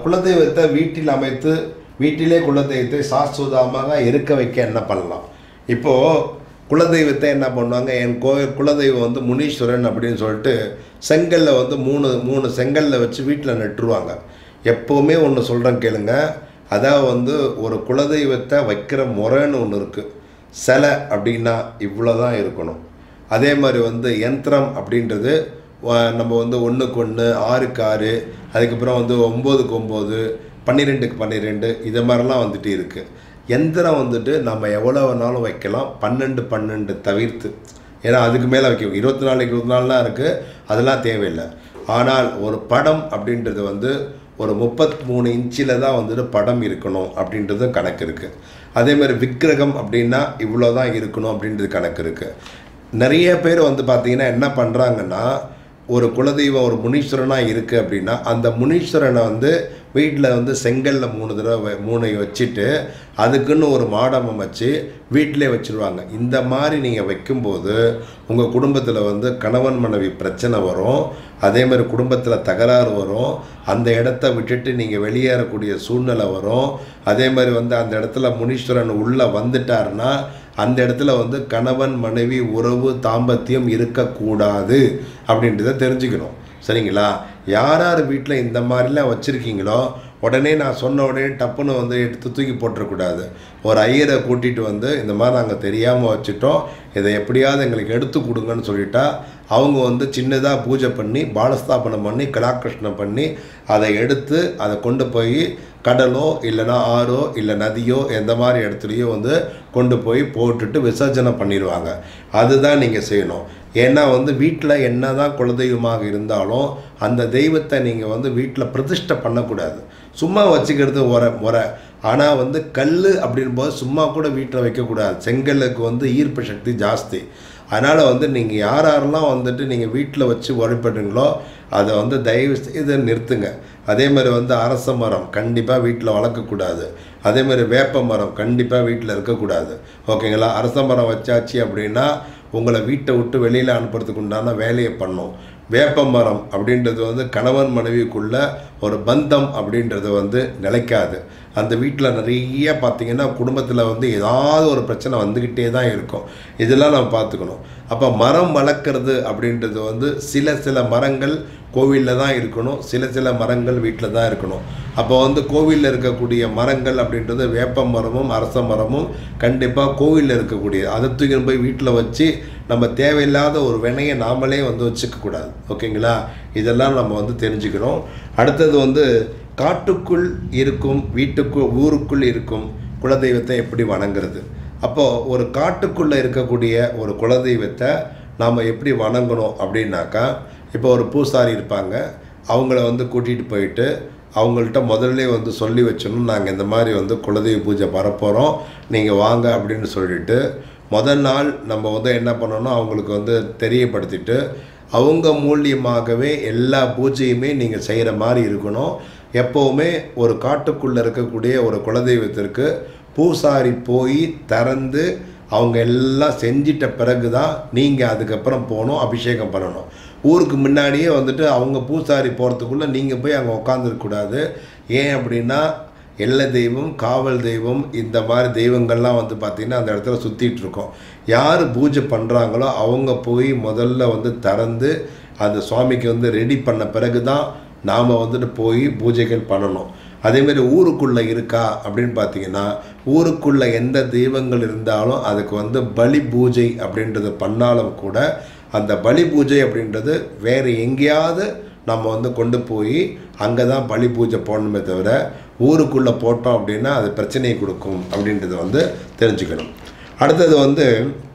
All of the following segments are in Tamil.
குலதெய்வத்தை வீட்டில் அமைத்து வீட்டிலே குலதெய்வத்தை சாஸ்வதமாக இருக்க வைக்க என்ன பண்ணலாம் இப்போது குலதெய்வத்தை என்ன பண்ணுவாங்க என் கோயில் குலதெய்வம் வந்து முனீஸ்வரன் அப்படின்னு சொல்லிட்டு செங்கல்ல வந்து மூணு மூணு செங்கல்ல வச்சு வீட்டில் நட்டுருவாங்க எப்போவுமே ஒன்று சொல்கிறேன் கேளுங்க அதாவது வந்து ஒரு குலதெய்வத்தை வைக்கிற முறைன்னு ஒன்று இருக்குது சிலை அப்படின்னா இவ்வளோ தான் இருக்கணும் அதே மாதிரி வந்து யந்திரம் அப்படின்றது வ- நம்ம வந்து ஒன்றுக்கு ஒன்று ஆறுக்கு ஆறு அதுக்கப்புறம் வந்து ஒம்போதுக்கு ஒம்பது பன்னிரெண்டுக்கு பன்னிரெண்டு இது மாதிரிலாம் வந்துட்டு இருக்குது யந்திரம் வந்துட்டு நம்ம எவ்வளோ வேணாலும் வைக்கலாம் பன்னெண்டு பன்னெண்டு தவிர்த்து ஏன்னா அதுக்கு மேலே வைக்க இருபத்தி நாலு இருபத்தி நாலுலாம் இருக்குது அதெல்லாம் தேவையில்லை ஆனால் ஒரு படம் அப்படின்றது வந்து ஒரு முப்பத்தி மூணு இன்ச்சில் தான் வந்துட்டு படம் இருக்கணும் அப்படின்றதும் கணக்கு இருக்குது அதே மாதிரி விக்கிரகம் அப்படின்னா இவ்வளோ தான் இருக்கணும் அப்படின்றது கணக்கு இருக்குது நிறைய பேர் வந்து பார்த்தீங்கன்னா என்ன பண்ணுறாங்கன்னா ஒரு குலதெய்வம் ஒரு முனீஸ்வரனாக இருக்குது அப்படின்னா அந்த முனீஸ்வரனை வந்து வீட்டில் வந்து செங்கல்ல மூணு தடவை வ- மூணை வச்சுட்டு அதுக்குன்னு ஒரு மாடம் அமைச்சு வீட்டிலே வச்சுருவாங்க இந்த மாதிரி நீங்கள் வைக்கும்போது உங்கள் குடும்பத்தில் வந்து கணவன் மனைவி பிரச்சனை வரும் அதே மாதிரி குடும்பத்தில் தகராறு வரும் அந்த இடத்த விட்டுட்டு நீங்கள் வெளியேறக்கூடிய சூழ்நிலை வரும் அதே மாதிரி வந்து அந்த இடத்துல முனீஸ்வரன் உள்ளே வந்துட்டாருன்னா அந்த இடத்துல வந்து கணவன் மனைவி உறவு தாம்பத்தியம் இருக்கக்கூடாது அப்படின்றத தெரிஞ்சுக்கணும் சரிங்களா யார் யார் வீட்டில் இந்த மாதிரிலாம் வச்சுருக்கீங்களோ உடனே நான் சொன்ன உடனே டப்புன்னு வந்து எடுத்து தூக்கி போட்டுறக்கூடாது ஒரு ஐயரை கூட்டிகிட்டு வந்து இந்த மாதிரி நாங்கள் தெரியாமல் வச்சுட்டோம் இதை எப்படியாவது எங்களுக்கு எடுத்து கொடுங்கன்னு சொல்லிட்டா அவங்க வந்து சின்னதாக பூஜை பண்ணி பாலஸ்தாபனம் பண்ணி கலாகிருஷ்ணம் பண்ணி அதை எடுத்து அதை கொண்டு போய் கடலோ இல்லைன்னா ஆறோ இல்லை நதியோ எந்த மாதிரி இடத்துலையோ வந்து கொண்டு போய் போட்டுட்டு விசர்ஜனம் பண்ணிடுவாங்க அதுதான் நீங்கள் செய்யணும் ஏன்னா வந்து வீட்டில் என்ன தான் குலதெய்வமாக இருந்தாலும் அந்த தெய்வத்தை நீங்கள் வந்து வீட்டில் பிரதிஷ்டை பண்ணக்கூடாது சும்மா வச்சுக்கிறது முறை முறை ஆனால் வந்து கல் அப்படின்போது சும்மா கூட வீட்டில் வைக்கக்கூடாது செங்கல்லுக்கு வந்து ஈர்ப்பு சக்தி ஜாஸ்தி அதனால் வந்து நீங்கள் யார் யாரெல்லாம் வந்துட்டு நீங்கள் வீட்டில் வச்சு வழிபடுறீங்களோ அதை வந்து தயவு செய்து நிறுத்துங்க அதே மாதிரி வந்து அரச மரம் கண்டிப்பாக வீட்டில் வளர்க்கக்கூடாது அதே மாதிரி வேப்ப மரம் கண்டிப்பாக வீட்டில் இருக்கக்கூடாது ஓகேங்களா அரச மரம் வச்சாச்சு அப்படின்னா உங்களை வீட்டை விட்டு வெளியில் அனுப்புறதுக்கு உண்டான வேலையை பண்ணும் வேப்ப மரம் அப்படின்றது வந்து கணவன் மனைவிக்குள்ள ஒரு பந்தம் அப்படின்றது வந்து நிலைக்காது அந்த வீட்டில் நிறைய பார்த்தீங்கன்னா குடும்பத்தில் வந்து ஏதாவது ஒரு பிரச்சனை வந்துக்கிட்டே தான் இருக்கும் இதெல்லாம் நம்ம பார்த்துக்கணும் அப்போ மரம் வளர்க்குறது அப்படின்றது வந்து சில சில மரங்கள் கோவிலில் தான் இருக்கணும் சில சில மரங்கள் வீட்டில் தான் இருக்கணும் அப்போ வந்து கோவிலில் இருக்கக்கூடிய மரங்கள் அப்படின்றது வேப்ப மரமும் அரச மரமும் கண்டிப்பாக கோவிலில் இருக்கக்கூடிய அதை தூக்கி போய் வீட்டில் வச்சு நம்ம தேவையில்லாத ஒரு வினையை நாமளே வந்து வச்சுக்கக்கூடாது ஓகேங்களா இதெல்லாம் நம்ம வந்து தெரிஞ்சுக்கிறோம் அடுத்தது வந்து காட்டுக்குள் இருக்கும் வீட்டுக்குள் ஊருக்குள் இருக்கும் குலதெய்வத்தை எப்படி வணங்குறது அப்போது ஒரு காட்டுக்குள்ளே இருக்கக்கூடிய ஒரு குலதெய்வத்தை நாம் எப்படி வணங்கணும் அப்படின்னாக்கா இப்போ ஒரு பூசாரி இருப்பாங்க அவங்கள வந்து கூட்டிகிட்டு போயிட்டு அவங்கள்ட்ட முதல்ல வந்து சொல்லி வச்சணும் நாங்கள் இந்த மாதிரி வந்து குலதெய்வ பூஜை வரப்போகிறோம் நீங்கள் வாங்க அப்படின்னு சொல்லிட்டு முதல் நாள் நம்ம வந்து என்ன பண்ணணும் அவங்களுக்கு வந்து தெரியப்படுத்திட்டு அவங்க மூலியமாகவே எல்லா பூஜையுமே நீங்கள் செய்கிற மாதிரி இருக்கணும் எப்போவுமே ஒரு காட்டுக்குள்ளே இருக்கக்கூடிய ஒரு குலதெய்வத்திற்கு பூசாரி போய் திறந்து அவங்க எல்லாம் செஞ்சிட்ட பிறகு தான் நீங்கள் அதுக்கப்புறம் போகணும் அபிஷேகம் பண்ணணும் ஊருக்கு முன்னாடியே வந்துட்டு அவங்க பூசாரி போகிறதுக்குள்ளே நீங்கள் போய் அங்கே உட்காந்துருக்கக்கூடாது ஏன் அப்படின்னா எல்ல தெய்வம் காவல் தெய்வம் இந்த மாதிரி தெய்வங்கள்லாம் வந்து பார்த்திங்கன்னா அந்த இடத்துல சுற்றிட்டு இருக்கோம் யார் பூஜை பண்ணுறாங்களோ அவங்க போய் முதல்ல வந்து திறந்து அந்த சுவாமிக்கு வந்து ரெடி பண்ண பிறகு தான் நாம் வந்துட்டு போய் பூஜைகள் பண்ணணும் அதேமாரி ஊருக்குள்ளே இருக்கா அப்படின்னு பார்த்தீங்கன்னா ஊருக்குள்ளே எந்த தெய்வங்கள் இருந்தாலும் அதுக்கு வந்து பலி பூஜை அப்படின்றது பண்ணாலும் கூட அந்த பலி பூஜை அப்படின்றது வேறு எங்கேயாவது நம்ம வந்து கொண்டு போய் அங்கே தான் பலி பூஜை போடணுமே தவிர ஊருக்குள்ளே போட்டோம் அப்படின்னா அது பிரச்சனையை கொடுக்கும் அப்படின்றத வந்து தெரிஞ்சுக்கணும் அடுத்தது வந்து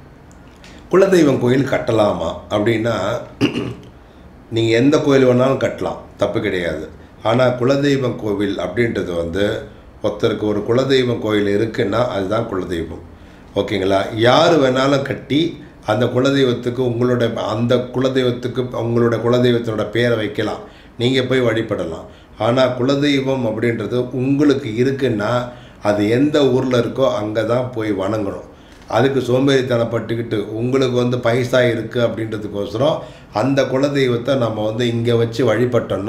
குலதெய்வம் கோயில் கட்டலாமா அப்படின்னா நீங்கள் எந்த கோயில் வேணாலும் கட்டலாம் தப்பு கிடையாது ஆனால் குலதெய்வம் கோவில் அப்படின்றது வந்து ஒருத்தருக்கு ஒரு குலதெய்வம் கோயில் இருக்குன்னா அதுதான் குலதெய்வம் ஓகேங்களா யார் வேணாலும் கட்டி அந்த குலதெய்வத்துக்கு உங்களோட அந்த குலதெய்வத்துக்கு உங்களோட குலதெய்வத்தோட பேரை வைக்கலாம் நீங்கள் போய் வழிபடலாம் ஆனால் குலதெய்வம் அப்படின்றது உங்களுக்கு இருக்குன்னா அது எந்த ஊரில் இருக்கோ அங்கே தான் போய் வணங்கணும் அதுக்கு சோம்பேறித்தனப்பட்டுக்கிட்டு உங்களுக்கு வந்து பைசா இருக்குது அப்படின்றதுக்கோசரம் அந்த குலதெய்வத்தை நம்ம வந்து இங்கே வச்சு வழிபட்டோம்னா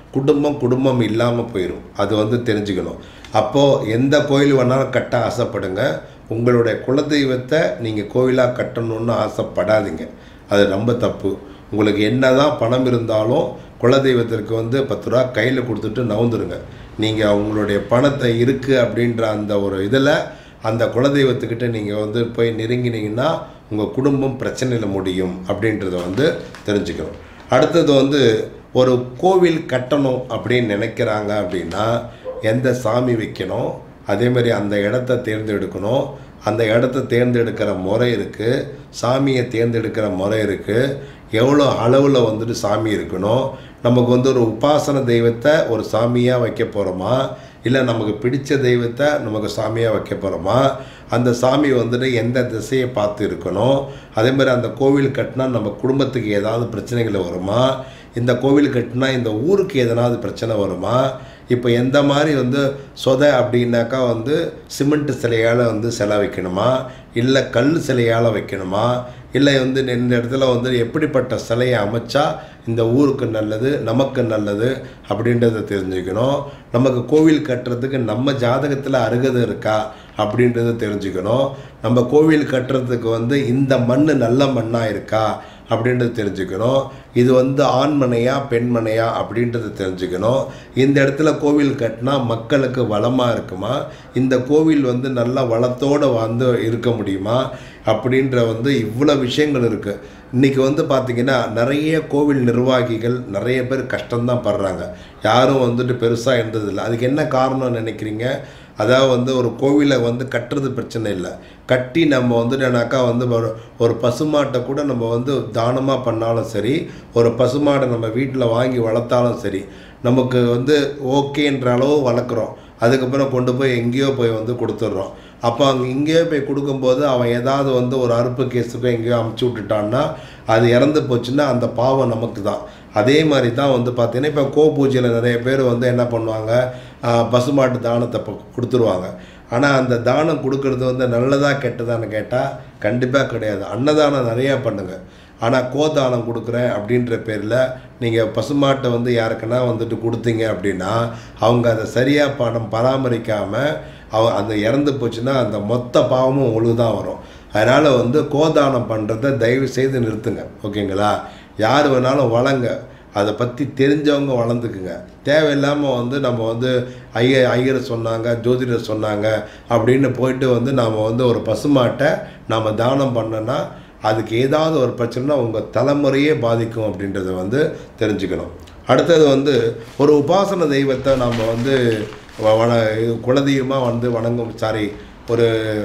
குடும்பம் குடும்பம் இல்லாமல் போயிடும் அது வந்து தெரிஞ்சுக்கணும் அப்போது எந்த கோயில் வேணாலும் கட்ட ஆசைப்படுங்க உங்களுடைய குலதெய்வத்தை நீங்கள் கோயிலாக கட்டணும்னு ஆசைப்படாதீங்க அது ரொம்ப தப்பு உங்களுக்கு என்னதான் பணம் இருந்தாலும் குலதெய்வத்திற்கு வந்து பத்து ரூபா கையில் கொடுத்துட்டு நவுந்துருங்க நீங்கள் அவங்களுடைய பணத்தை இருக்குது அப்படின்ற அந்த ஒரு இதில் அந்த குலதெய்வத்துக்கிட்ட நீங்கள் வந்து போய் நெருங்கினீங்கன்னா உங்கள் குடும்பம் பிரச்சனையில் முடியும் அப்படின்றத வந்து தெரிஞ்சுக்கணும் அடுத்தது வந்து ஒரு கோவில் கட்டணும் அப்படின்னு நினைக்கிறாங்க அப்படின்னா எந்த சாமி வைக்கணும் அதே மாதிரி அந்த இடத்த தேர்ந்தெடுக்கணும் அந்த இடத்த தேர்ந்தெடுக்கிற முறை இருக்குது சாமியை தேர்ந்தெடுக்கிற முறை இருக்குது எவ்வளோ அளவில் வந்துட்டு சாமி இருக்கணும் நமக்கு வந்து ஒரு உபாசன தெய்வத்தை ஒரு சாமியாக வைக்க போகிறோமா இல்லை நமக்கு பிடிச்ச தெய்வத்தை நமக்கு சாமியாக வைக்க போகிறோமா அந்த சாமி வந்துட்டு எந்த திசையை பார்த்து இருக்கணும் அதே மாதிரி அந்த கோவில் கட்டினா நம்ம குடும்பத்துக்கு ஏதாவது பிரச்சனைகள் வருமா இந்த கோவில் கட்டினா இந்த ஊருக்கு எதனாவது பிரச்சனை வருமா இப்போ எந்த மாதிரி வந்து சொதை அப்படின்னாக்கா வந்து சிமெண்ட் சிலையால் வந்து சிலை வைக்கணுமா இல்லை கல் சிலையால் வைக்கணுமா இல்லை வந்து இந்த இடத்துல வந்து எப்படிப்பட்ட சிலையை அமைச்சா இந்த ஊருக்கு நல்லது நமக்கு நல்லது அப்படின்றத தெரிஞ்சுக்கணும் நமக்கு கோவில் கட்டுறதுக்கு நம்ம ஜாதகத்தில் அருகதை இருக்கா அப்படின்றத தெரிஞ்சுக்கணும் நம்ம கோவில் கட்டுறதுக்கு வந்து இந்த மண் நல்ல மண்ணாக இருக்கா அப்படின்றது தெரிஞ்சுக்கணும் இது வந்து ஆண்மனையா பெண்மனையா அப்படின்றத தெரிஞ்சுக்கணும் இந்த இடத்துல கோவில் கட்டினா மக்களுக்கு வளமாக இருக்குமா இந்த கோவில் வந்து நல்ல வளத்தோடு வந்து இருக்க முடியுமா அப்படின்ற வந்து இவ்வளோ விஷயங்கள் இருக்குது இன்றைக்கி வந்து பார்த்திங்கன்னா நிறைய கோவில் நிர்வாகிகள் நிறைய பேர் கஷ்டம்தான் படுறாங்க யாரும் வந்துட்டு பெருசாக இருந்ததில்லை அதுக்கு என்ன காரணம் நினைக்கிறீங்க அதாவது வந்து ஒரு கோவிலை வந்து கட்டுறது பிரச்சனை இல்லை கட்டி நம்ம வந்துட்டோனாக்கா வந்து ஒரு ஒரு பசுமாட்டை கூட நம்ம வந்து தானமாக பண்ணாலும் சரி ஒரு பசுமாடை நம்ம வீட்டில் வாங்கி வளர்த்தாலும் சரி நமக்கு வந்து ஓகேன்ற அளவு வளர்க்குறோம் அதுக்கப்புறம் கொண்டு போய் எங்கேயோ போய் வந்து கொடுத்துட்றோம் அப்போ அங்கே இங்கேயோ போய் கொடுக்கும்போது அவன் ஏதாவது வந்து ஒரு அறுப்பு கேஸுக்கோ எங்கேயோ அமுச்சு விட்டுட்டான்னா அது இறந்து போச்சுன்னா அந்த பாவம் நமக்கு தான் அதே மாதிரி தான் வந்து பார்த்தீங்கன்னா இப்போ கோ பூஜையில் நிறைய பேர் வந்து என்ன பண்ணுவாங்க ஆஹ், பசுமாட்டு தானத்தை ப- கொடுத்துருவாங்க ஆனால் அந்த தானம் கொடுக்கறது வந்து நல்லதா கெட்டதான்னு கேட்டால் கண்டிப்பாக கிடையாது அன்னதானம் நிறையா பண்ணுங்கள் ஆனால் கோதானம் கொடுக்குறேன் அப்படின்ற பேரில் நீங்கள் பசுமாட்டை வந்து யாருக்குன்னா வந்துட்டு கொடுத்தீங்க அப்படின்னா அவங்க அதை சரியாக பணம் பராமரிக்காமல் அவ அந்த இறந்து போச்சுன்னா அந்த மொத்த பாவமும் உங்களுக்கு தான் வரும் அதனால் வந்து கோதானம் பண்ணுறத தயவு செய்து நிறுத்துங்க ஓகேங்களா யார் வேணாலும் வளங்க அதை பற்றி தெரிஞ்சவங்க வளர்ந்துக்குங்க தேவையில்லாமல் வந்து நம்ம வந்து ஐய ஐயர் சொன்னாங்க ஜோதிடர் சொன்னாங்க அப்படின்னு போயிட்டு வந்து நாம் வந்து ஒரு பசுமாட்டை நாம் தானம் பண்ணோன்னா அதுக்கு ஏதாவது ஒரு பிரச்சனைனா உங்கள் தலைமுறையே பாதிக்கும் அப்படின்றத வந்து தெரிஞ்சுக்கணும் அடுத்தது வந்து ஒரு உபாசன தெய்வத்தை நம்ம வந்து வ- வண இது குலதெய்வமாக வந்து வணங்கும் சாரி ஒரு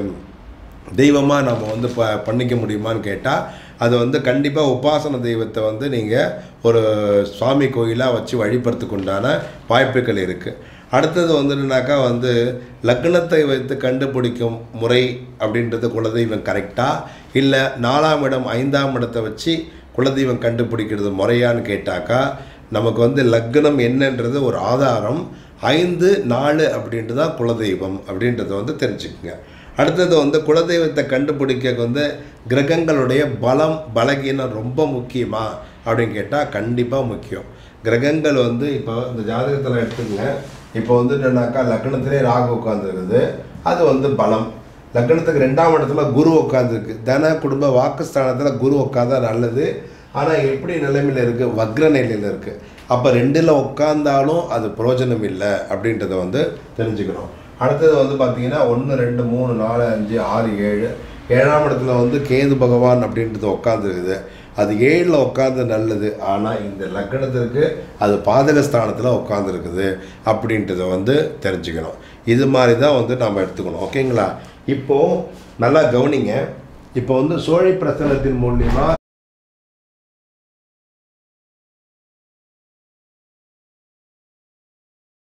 தெய்வமாக நம்ம வந்து ப பண்ணிக்க முடியுமான்னு கேட்டால் அது வந்து கண்டிப்பாக உபாசன தெய்வத்தை வந்து நீங்கள் ஒரு சுவாமி கோயிலாக வச்சு வழிபடுறதுக்கு உண்டான வாய்ப்புகள் இருக்குது அடுத்தது வந்துட்டுனாக்கா வந்து லக்னத்தை வைத்து கண்டுபிடிக்கும் முறை அப்படின்றது குலதெய்வம் கரெக்டாக இல்லை நாலாம் இடம் ஐந்தாம் இடத்தை வச்சு குலதெய்வம் கண்டுபிடிக்கிறது முறையான்னு கேட்டாக்கா நமக்கு வந்து லக்னம் என்னன்றது ஒரு ஆதாரம் ஐந்து நாலு அப்படின்ட்டு தான் குலதெய்வம் அப்படின்றத வந்து தெரிஞ்சுக்குங்க அடுத்தது வந்து குலதெய்வத்தை கண்டுபிடிக்க வந்து கிரகங்களுடைய பலம் பலகீனம் ரொம்ப முக்கியமா அப்படின்னு கேட்டால் கண்டிப்பாக முக்கியம் கிரகங்கள் வந்து இப்போ இந்த ஜாதகத்தில் எடுத்துக்கங்க இப்போ வந்துட்டுனாக்கா லக்னத்திலே ராகு உட்காந்துருக்குது அது வந்து பலம் லக்னத்துக்கு ரெண்டாம் இடத்துல குரு உட்காந்துருக்கு தன குடும்ப வாக்குஸ்தானத்தில் குரு உட்காந்தா நல்லது ஆனால் எப்படி நிலைமையில் இருக்குது வக்ர நிலையில் இருக்குது அப்போ ரெண்டில் உட்காந்தாலும் அது பிரயோஜனம் இல்லை அப்படின்றத வந்து தெரிஞ்சுக்கணும் அடுத்தது வந்து பார்த்தீங்கன்னா ஒன்று ரெண்டு மூணு நாலு அஞ்சு ஆறு ஏழு ஏழாம் இடத்துல வந்து கேது பகவான் அப்படின்றது உட்காந்துருக்குது அது ஏழில் உட்காந்து நல்லது ஆனால் இந்த லக்னத்திற்கு அது பாதகஸ்தானத்தில் உட்காந்துருக்குது அப்படின்றத வந்து தெரிஞ்சுக்கணும் இது மாதிரி தான் வந்து நம்ம எடுத்துக்கணும் ஓகேங்களா இப்போது நல்லா கவனிங்க இப்போ வந்து சோழி பிரசனத்தின் மூலியமாக